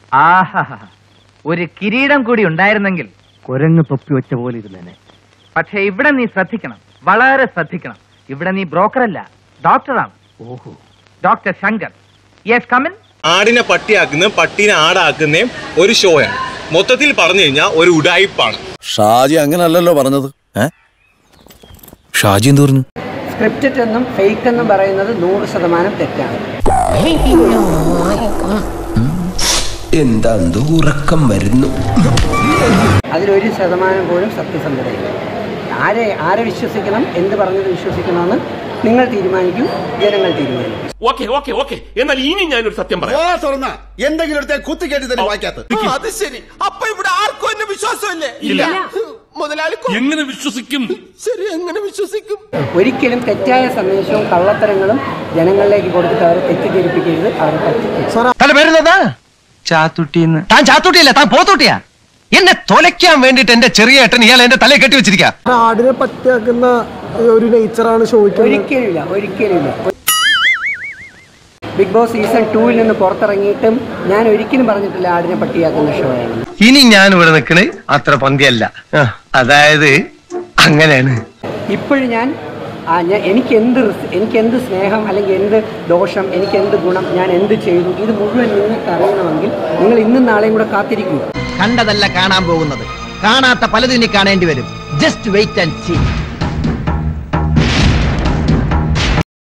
ആഹാ ഒരു കിരീടം കൂടി ഉണ്ടായിരുന്നെങ്കിൽ കുരങ്ങ് തൊപ്പി വെച്ച പോലെ ഇരുന്നേനെ പക്ഷെ ഇവിടെ നീ ശ്രദ്ധിക്കണം വളരെ ശ്രദ്ധിക്കണം ഇവിടെ നീ ബ്രോക്കറല്ല ഡോക്ടറാണ് ഓഹോ ഡോക്ടർ ശങ്കർ യെസ് കമിൻ ആടിനെ പട്ടിയാക്കുന്നതും പട്ടീനെ ആടാക്കുന്നതും ഒരു ഷോയാണ് മൊത്തത്തിൽ പറഞ്ഞു കഴിഞ്ഞാൽ ഒരു ഉടായിപ്പാണ് ഷാജി അങ്ങനല്ലല്ലോ പറഞ്ഞത് ഏ ഷാജി എന്ത് പറഞ്ഞു സ്ക്രിപ്റ്റഡ് എന്നും ഫേക്ക് എന്നും പറയുന്നത് നൂറ് ശതമാനം തെറ്റാണ് എന്താ ഉറക്കം വരുന്നു അതിലൊരു ശതമാനം പോലും സത്യസന്ധതയില്ല ആരെ ആരെ വിശ്വസിക്കണം എന്ത് പറഞ്ഞത് വിശ്വസിക്കണമെന്ന് നിങ്ങൾ തീരുമാനിക്കും ജനങ്ങൾ തീരുമാനിക്കും ഓക്കെ ഓക്കെ ഓക്കെ എന്നാൽ ഇനി ഞാനൊരു സത്യം പറയാം എന്തെങ്കിലും എടുത്ത കുത്തി കേട്ടി തന്നെ വായിക്കാത്ത അത് ശരി അപ്പൊ ഇവിടെ ആർക്കും എന്നെ വിശ്വാസമില്ലേ ഇല്ല മുതലാളി എങ്ങനെ വിശ്വസിക്കും ശരി എങ്ങനെ വിശ്വസിക്കും ഒരിക്കലും തെറ്റായ സന്ദേശവും കള്ളത്തരങ്ങളും ജനങ്ങളിലേക്ക് കൊടുത്തിട്ട് അവരെ തെറ്റിദ്ധരിപ്പിക്കരുത് അവരെ പറ്റിക്കരുത് തന്റെ പേരെന്താ ചാത്തുട്ടിന്ന് താൻ ചാത്തുട്ടിയല്ല താൻ പോത്തുട്ടിയാ എന്നെ തൊലയ്ക്കാൻ വേണ്ടിട്ട് എന്റെ ചെറിയ ഏട്ടൻ ഇയാൾ എന്റെ തലയെ കെട്ടി വെച്ചിരിക്കാ ആടിനെ പറ്റിയാക്കുന്ന ഒരു നേച്ചറാണ് ഷോയ്ക്ക് ഒരിക്കലുമില്ല ഒരിക്കലുമില്ല ബിഗ് ബോസ് സീസൺ ടൂവിൽ നിന്ന് പുറത്തിറങ്ങിയിട്ടും ഞാൻ ഒരിക്കലും പറഞ്ഞിട്ടില്ല ആടിനെ പട്ടിയാക്കുന്ന ഷോ ആണ് ഇനി ഞാൻ ഇവിടെ നിൽക്കണേ അത്ര പന്തിയല്ല അതായത് അങ്ങനെയാണ് ഇപ്പോഴും ഞാൻ ആ ഞാൻ എനിക്ക് എന്ത് റിസ്- എനിക്ക് എന്ത് സ്നേഹം അല്ലെങ്കിൽ എന്ത് ദോഷം എനിക്ക് എന്ത് ഗുണം ഞാൻ എന്ത് ചെയ്തു ഇത് മുഴുവൻ നിങ്ങൾക്ക് അറിയണമെങ്കിൽ നിങ്ങൾ ഇന്നും നാളെയും കൂടെ കാത്തിരിക്കുക കണ്ടതല്ല കാണാൻ പോകുന്നത് കാണാത്ത പലതിനി കാണേണ്ടി വരും ജസ്റ്റ് വെയിറ്റ് ആൻഡ് സീ